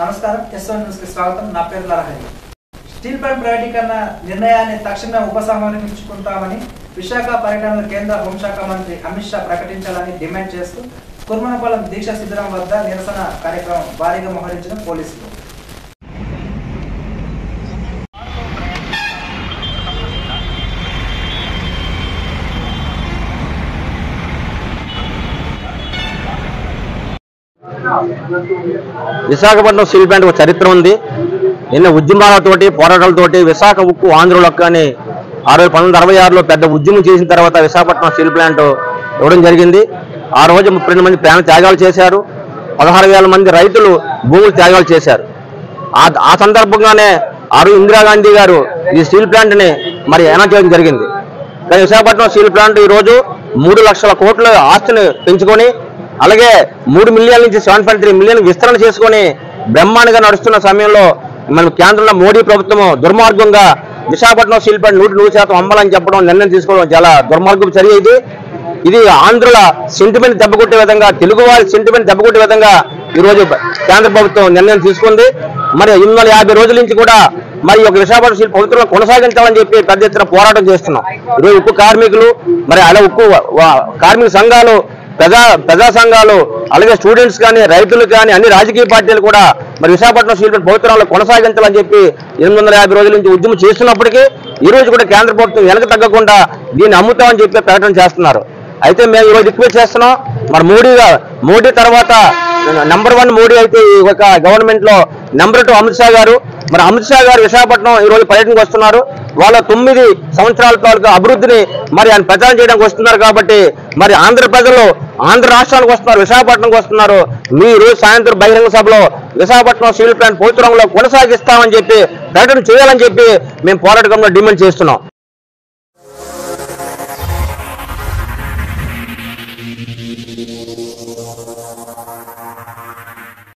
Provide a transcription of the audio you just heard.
నమస్కారం S O news కి స్వాగతం నా పేరు నరహరి స్టీల్ ప్లాంట్ ప్రైవేటీకరణ నిర్ణయాన్ని తక్షణమే ఉపసంహరించుకుంటామని విశాఖ పర్యటనలో కేంద్ర హోంశాఖ మంత్రి అమిత్ షా ప్రకటించాలని డిమాండ్ చేస్తూ కుర్మనపాలెం దీక్ష శిబిరం వద్ద నిరసన కార్యక్రమం భారీగా మోహరించిన పోలీసులు విశాఖపట్నం స్టీల్ ప్లాంట్ ఒక చరిత్ర ఉంది ఎన్నో ఉద్యమాలతోటి పోరాటాలతోటి విశాఖ ఉక్కు ఆంధ్రులకు అని ఆ రోజు పంతొమ్మిది అరవై ఆరులో పెద్ద ఉద్యమం చేసిన తర్వాత విశాఖపట్నం స్టీల్ ప్లాంట్ ఇవ్వడం జరిగింది ఆ రోజు ముప్పై రెండు మంది ప్రాణ త్యాగాలు చేశారు పదహారు వేల మంది రైతులు భూములు త్యాగాలు చేశారు ఆ ఆ సందర్భంగానే ఆ రోజు ఇందిరాగాంధీ గారు ఈ స్టీల్ ప్లాంట్ని మరి అనౌన్స్ చేయడం జరిగింది కానీ విశాఖపట్నం స్టీల్ ప్లాంట్ ఈ రోజు మూడు లక్షల కోట్ల ఆస్తిని పెంచుకొని అలాగే మూడు మిలియన్ల నుంచి సెవెన్ పాయింట్ త్రీ మిలియన్ విస్తరణ చేసుకొని బ్రహ్మాండంగా నడుస్తున్న సమయంలో మన కేంద్రంలో మోడీ ప్రభుత్వం దుర్మార్గంగా విశాఖపట్నం స్టీల్ ప్లాంట్ నూటి నూరు శాతం అమ్మాలని చెప్పడం నిర్ణయం తీసుకోవడం చాలా దుర్మార్గపు చర్య ఇది ఇది ఆంధ్రుల సెంటిమెంట్ దెబ్బకొట్టే విధంగా తెలుగు వారి సెంటిమెంట్ దెబ్బకొట్టే విధంగా ఈ రోజు కేంద్ర ప్రభుత్వం నిర్ణయం తీసుకుంది మరి ఎనిమిది వందల యాభై రోజుల నుంచి కూడా మరి ఈ యొక్క విశాఖపట్నం స్టీల్ పవిత్రంగా కొనసాగించాలని చెప్పి పెద్ద ఎత్తున పోరాటం చేస్తున్నాం ఈరోజు ఉక్కు కార్మికులు మరి అలా ఉక్కు వా- కార్మిక సంఘాలు ప్రజా ప్రజా సంఘాలు అలాగే స్టూడెంట్స్ కానీ రైతులు కానీ అన్ని రాజకీయ పార్టీలు కూడా మరి విశాఖపట్నం స్టీల్ ప్లాంట్ పవిత్రంలో కొనసాగించాలని చెప్పి ఎనిమిది వందల యాభై రోజుల నుంచి ఉద్యమం చేస్తున్నప్పటికీ ఈ రోజు కూడా కేంద్ర ప్రభుత్వం వెనక తగ్గకుండా దీన్ని అమ్ముతామని చెప్పి ప్రకటన చేస్తున్నారు అయితే మేము ఈరోజు రిక్వెస్ట్ చేస్తున్నాం మరి మోడీగా మోడీ తర్వాత నంబర్ వన్ మోడీ అయితే ఈ ఒక గవర్నమెంట్ లో నెంబర్ టూ అమిత్ షా గారు మరి అమిత్ షా గారు విశాఖపట్నం ఈ రోజు పర్యటనకు వస్తున్నారు వాళ్ళ తొమ్మిది సంవత్సరాల తాలూకు అభివృద్ధిని మరి ఆయన ప్రచారం చేయడానికి వస్తున్నారు కాబట్టి మరి ఆంధ్ర ప్రజలు ఆంధ్ర రాష్ట్రానికి వస్తున్నారు విశాఖపట్నంకి వస్తున్నారు మీ ఈ రోజు సాయంత్రం బహిరంగ సభలో విశాఖపట్నం స్టీల్ ప్లాంట్ పోతురంలో కొనసాగిస్తామని చెప్పి ప్రకటన చేయాలని చెప్పి మేము పోరాటంలో డిమాండ్ చేస్తున్నాం